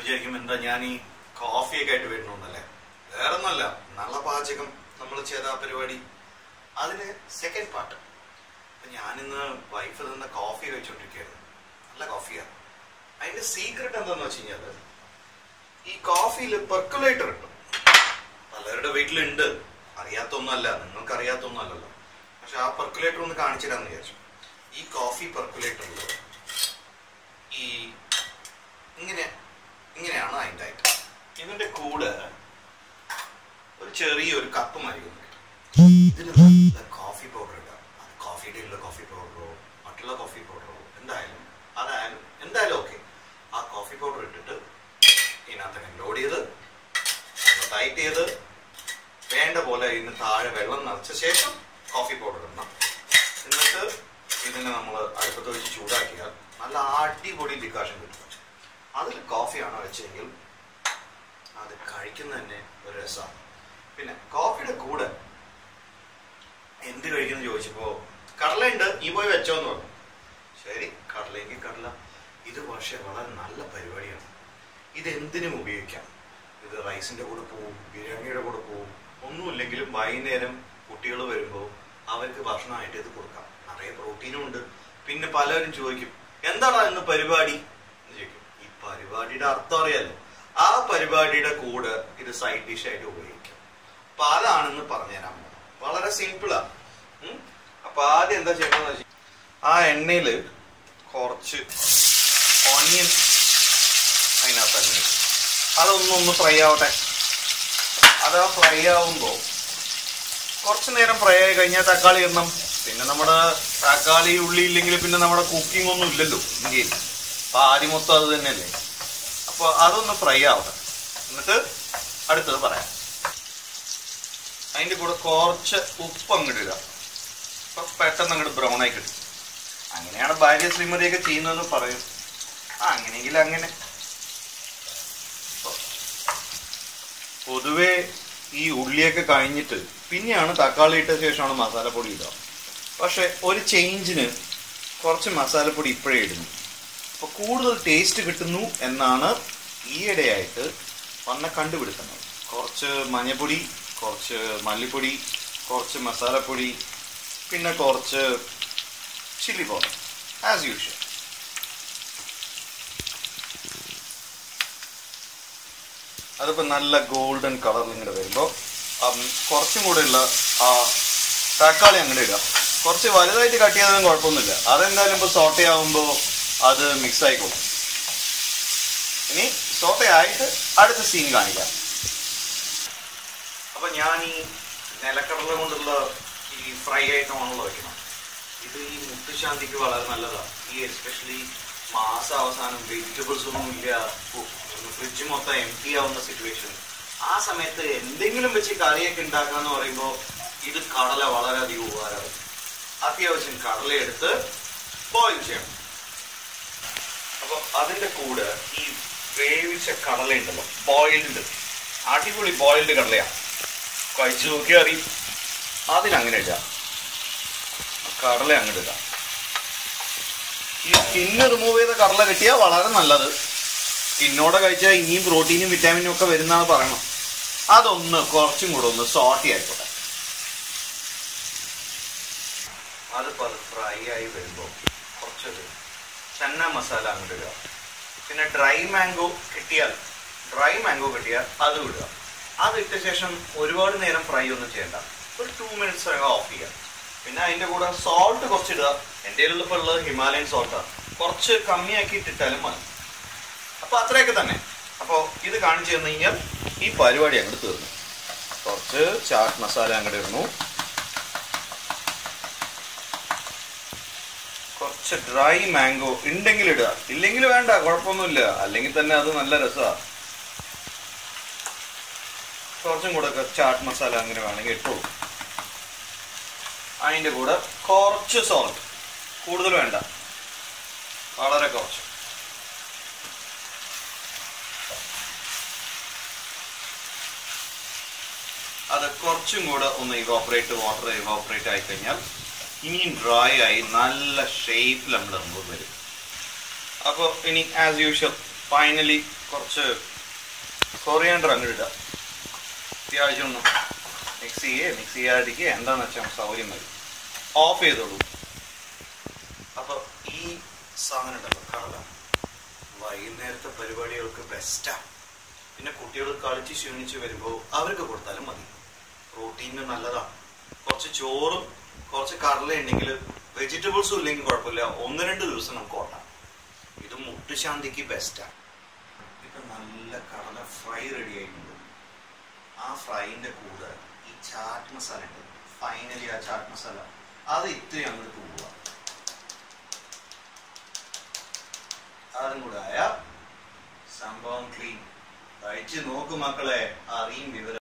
വിചാരിക്കും എന്താ ഞാൻ ഈ കോഫിയൊക്കെ ആയിട്ട് വരുന്നുണ്ടല്ലേ വേറെ ഒന്നല്ല നല്ല പാചകം നമ്മൾ ചെയ്ത ആ പരിപാടി അതിന് സെക്കൻഡ് പാർട്ട് അപ്പൊ ഞാനിന്ന് വൈഫ് നിന്ന് കോഫി കഴിച്ചോണ്ടിരിക്കുകയായിരുന്നു നല്ല കോഫിയാണ് അതിന്റെ സീക്രട്ട് എന്താന്ന് വെച്ച് കഴിഞ്ഞാല് ഈ കോഫിയിൽ പെർക്കുലേറ്റർ ഉണ്ട് പലരുടെ വീട്ടിലുണ്ട് അറിയാത്തൊന്നുമല്ല നിങ്ങൾക്ക് അറിയാത്തൊന്നുമല്ലല്ലോ പക്ഷെ ആ പെർക്കുലേറ്റർ ഒന്ന് കാണിച്ചിടാന്ന് വിചാരിച്ചു ഈ കോഫി പെർക്കുലേറ്ററിൽ ഈ ഇങ്ങനെ ഇങ്ങനെയാണ് അതിൻ്റെ ഐറ്റം ഇതിന്റെ കൂടെ ഒരു ചെറിയൊരു കപ്പ് മരിക്കുന്നു ഇതിൽ നല്ല കോഫി പൗഡർ ഇടാം അത് കോഫിയുടെ ഉള്ള കോഫി പൗഡറോ മറ്റുള്ള കോഫി പൗഡറോ എന്തായാലും അതായാലും എന്തായാലും ഓക്കെ ആ കോഫി പൗഡർ ഇട്ടിട്ട് ഇതിനകത്ത് ലോഡ് ചെയ്ത് ടൈറ്റ് ചെയ്ത് വേണ്ട പോലെ ഇതിന് താഴെ വെള്ളം നിറച്ച ശേഷം കോഫി പൗഡർ ഇടണം എന്നിട്ട് ഇതിനെ നമ്മൾ അടുപ്പത്ത് വെച്ച് ചൂടാക്കിയാൽ നല്ല അടിപൊളി ഡിക്കാഷൻ കിട്ടും അതിൽ കോഫിയാണോ വെച്ചെങ്കിൽ അത് കഴിക്കുന്ന തന്നെ ഒരു രസമാണ് പിന്നെ കോഫിയുടെ കൂടെ എന്ത് കഴിക്കുന്നു ചോദിച്ചപ്പോ കടലയുണ്ട് നീ പോയി വെച്ചോന്ന് പറഞ്ഞു ശരി കടലെങ്കിൽ കടല ഇത് പക്ഷെ വളരെ നല്ല പരിപാടിയാണ് ഇത് എന്തിനും ഉപയോഗിക്കാം ഇത് റൈസിന്റെ കൂടെ പോവും ബിരിയാണിയുടെ കൂടെ പോവും ഒന്നുമില്ലെങ്കിലും വൈകുന്നേരം കുട്ടികൾ വരുമ്പോൾ അവർക്ക് ഭക്ഷണമായിട്ട് ഇത് കൊടുക്കാം നിറയെ പ്രോട്ടീനും ഉണ്ട് പിന്നെ പലരും ചോദിക്കും എന്താടാ ഇന്ന് പരിപാടി എന്ന് ചോദിക്കും ഈ പരിപാടിയുടെ അർത്ഥം അറിയാലോ ആ പരിപാടിയുടെ കൂടെ ഇത് സൈഡ് ഡിഷ് ആയിട്ട് ഉപയോഗിക്കാം അപ്പൊ അതാണെന്ന് പറഞ്ഞുതരാൻ പോകുന്നത് വളരെ സിമ്പിളാ ഉം. അപ്പൊ ആദ്യം എന്താ ചെയ്യണമെന്ന് വെച്ചാൽ ആ എണ്ണയില് കുറച്ച് ഓണിയൻ അതിനകത്ത് തന്നെ ഇടും. അതൊന്നും ഒന്ന് ഫ്രൈ ആവട്ടെ അത് ആ ഫ്രൈ ആവുമ്പോ കുറച്ച് നേരം ഫ്രൈ ആയി കഴിഞ്ഞാൽ തക്കാളി ഇടണം പിന്നെ നമ്മുടെ തക്കാളി ഉള്ളി ഇല്ലെങ്കിൽ പിന്നെ നമ്മുടെ കുക്കിംഗ് ഒന്നും ഇല്ലല്ലോ ഇന്ത്യയിൽ അപ്പൊ ആദ്യം മൊത്തം അത് തന്നെയല്ലേ അപ്പൊ അതൊന്ന് ഫ്രൈ ആവട്ടെ എന്നിട്ട് അടുത്തത് പറയാം അതിന്റെ കൂടെ കുറച്ച് ഉപ്പ് അങ്ങോട്ട് ഇടുക അപ്പൊ പെട്ടെന്ന് അങ്ങോട്ട് ബ്രൗൺ ആയി കിട്ടും അങ്ങനെയാണ് ഭാര്യ ശ്രീമതിയൊക്കെ ചെയ്യുന്നതെന്ന് പറയും ആ അങ്ങനെയെങ്കിൽ അങ്ങനെ പൊതുവെ ഈ ഉള്ളിയൊക്കെ കഴിഞ്ഞിട്ട് പിന്നെയാണ് തക്കാളി ഇട്ട ശേഷമാണ് മസാലപ്പൊടി ഇടുക പക്ഷെ ഒരു ചേഞ്ചിന് കുറച്ച് മസാലപ്പൊടി ഇപ്പോഴേ ഇടുന്നു അപ്പോൾ കൂടുതൽ ടേസ്റ്റ് കിട്ടുന്നു എന്നാണ് ഈയിടെയായിട്ട് വന്ന കണ്ടുപിടുത്തങ്ങൾ കുറച്ച് മഞ്ഞപ്പൊടി കുറച്ച് മല്ലിപ്പൊടി കുറച്ച് മസാലപ്പൊടി പിന്നെ കുറച്ച് ചില്ലി പൗഡർ ആസ് യൂഷ്വൽ അതിപ്പോൾ നല്ല ഗോൾഡൻ കളറിൽ ഇങ്ങനെ വരുമ്പോൾ കുറച്ചും കൂടെ ഉള്ള ആ തക്കാളി അങ്ങോട്ട് ഇടുക കുറച്ച് വലുതായിട്ട് കട്ട് ചെയ്താലും കുഴപ്പമൊന്നുമില്ല അതെന്തായാലും ഇപ്പോൾ സോട്ട ആവുമ്പോൾ അത് മിക്സ് ആയിക്കോളും ഇനി സോട്ട ആയിട്ട് അടുത്ത സീൻ കാണിക്കാം അപ്പൊ ഞാൻ ഈ നിലക്കടല കൊണ്ടുള്ള ഈ ഫ്രൈ ഐറ്റമാണല്ലോ വയ്ക്കണം ഇത് ഈ മുട്ടുശാന്തിക്ക് വളരെ നല്ലതാണ് ഈ എസ്പെഷ്യലി മാസ അവസാനം വെജിറ്റബിൾസ് ഒന്നും ഇല്ല ഫ്രിഡ്ജ് മൊത്തം എം ടി ആവുന്ന സിറ്റുവേഷൻ ആ സമയത്ത് എന്തെങ്കിലും വെച്ച് കറിയൊക്കെ ഉണ്ടാക്കാന്ന് പറയുമ്പോൾ ഇത് കടല വളരെയധികം ഉപകാരമാണ് അത്യാവശ്യം കടല എടുത്ത് ബോയിൽ ചെയ്യണം അപ്പൊ അതിന്റെ കൂടെ ഈ വേവിച്ച കടല ഉണ്ടല്ലോ ബോയിൽഡ് അടിപൊളി ബോയിൽഡ് കടലയാണ് കഴിച്ചു നോക്കിയാൽ അറിയും അതിനങ്ങനെ ഇടുക കടല അങ്ങോട്ട് ഇടുക ഈ സ്കിന്ന് റിമൂവ് ചെയ്ത കടല കിട്ടിയാൽ വളരെ നല്ലത് സ്കിന്നോടെ കഴിച്ചാൽ ഇനിയും പ്രോട്ടീനും വിറ്റാമിനും ഒക്കെ വരുന്നതാണ് പറയണം അതൊന്ന് കുറച്ചും കൂടെ ഒന്ന് സോട്ടി ആയിക്കോട്ടെ അതിപ്പോൾ അത് ഫ്രൈ ആയി വരുമ്പോൾ കുറച്ചൊരു ചന്ന മസാല അങ്ങോട്ട് ഇടുക പിന്നെ ഡ്രൈ മാംഗോ കിട്ടിയാൽ ഡ്രൈ മാംഗോ കിട്ടിയാൽ അത് വിടുക അത് ഇട്ട ശേഷം ഒരുപാട് നേരം ഫ്രൈ ഒന്നും ചെയ്യണ്ട ഒരു ടു മിനിറ്റ്സ് ഓഫ് ചെയ്യുക പിന്നെ അതിന്റെ കൂടെ സോൾട്ട് കുറച്ച് ഇടുക എൻ്റെ കയ്യിലുള്ളപ്പോൾ ഉള്ളത് ഹിമാലയൻ സോൾട്ടാണ് കുറച്ച് കമ്മിയാക്കി ഇട്ടിട്ടാലും മതി അപ്പൊ അത്രയൊക്കെ തന്നെ അപ്പോൾ ഇത് കാണിച്ചു തന്നു കഴിഞ്ഞാൽ ഈ പരിപാടി അങ്ങോട്ട് തീർന്നു കുറച്ച് ചാറ്റ് മസാല അങ്ങോട്ട് ഇടുന്നു കുറച്ച് ഡ്രൈ മാംഗോ ഉണ്ടെങ്കിൽ ഇടുക ഇല്ലെങ്കിൽ വേണ്ട കുഴപ്പമൊന്നുമില്ല അല്ലെങ്കിൽ തന്നെ അത് നല്ല രസമാണ് കുറച്ചും കൂടെ ഒക്കെ ചാട്ട് മസാല അങ്ങനെ വേണമെങ്കിൽ ഇട്ടോളൂ അതിൻ്റെ കൂടെ കുറച്ച് സോൾട്ട് കൂടുതൽ വേണ്ട വളരെ കുറച്ച് അത് കുറച്ചും കൂടെ ഒന്ന് ഇവോപ്പറേറ്റ് വാട്ടർ ഇവോപ്പറേറ്റ് ആയി കഴിഞ്ഞാൽ ഇനിയും ഡ്രൈ ആയി നല്ല ഷേപ്പിൽ നമ്മുടെ മുമ്പ് വരും അപ്പോൾ ഇനി ആസ് യൂഷ്വൽ ഫൈനലി കുറച്ച് കൊറിയാണ്ടർ അങ്ങ് ഇടുക അത്യാവശ്യം ഒന്ന് മിക്സ് ചെയ്യേ മിക്സ് ചെയ്യാതിരിക്കുക എന്താന്ന് വെച്ചാൽ സൗകര്യം മതി ഓഫ് ചെയ്തോളൂ അപ്പൊ ഈ സാധനം ഉണ്ടല്ലോ കടല വൈകുന്നേരത്തെ പരിപാടികൾക്ക് ബെസ്റ്റാ പിന്നെ കുട്ടികൾ കളിച്ച് ക്ഷീണിച്ച് വരുമ്പോൾ അവർക്ക് കൊടുത്താലും മതി പ്രോട്ടീന് നല്ലതാണ് കുറച്ച് ചോറും കുറച്ച് കടല ഉണ്ടെങ്കിൽ വെജിറ്റബിൾസും ഇല്ലെങ്കിൽ കുഴപ്പമില്ല ഒന്ന് രണ്ട് ദിവസം നമുക്ക് ഓട്ടാം ഇത് മുട്ടുശാന്തിക്ക് ബെസ്റ്റാ ഇപ്പൊ നല്ല കടല ഫ്രൈ റെഡി ആയിട്ടുണ്ട് ആ ഫ്രൈന്റെ കൂടെ ഈ ചാറ്റ് മസാല ഉണ്ട് ഫൈനലി ആ ചാറ്റ് മസാല അത് ഇത്തിരി അങ്ങോട്ട് പോവുക അതും കൂടെ ആയ സംഭവം ക്ലീൻ കഴിച്ച് നോക്ക് മക്കളെ അറിയും വിവരം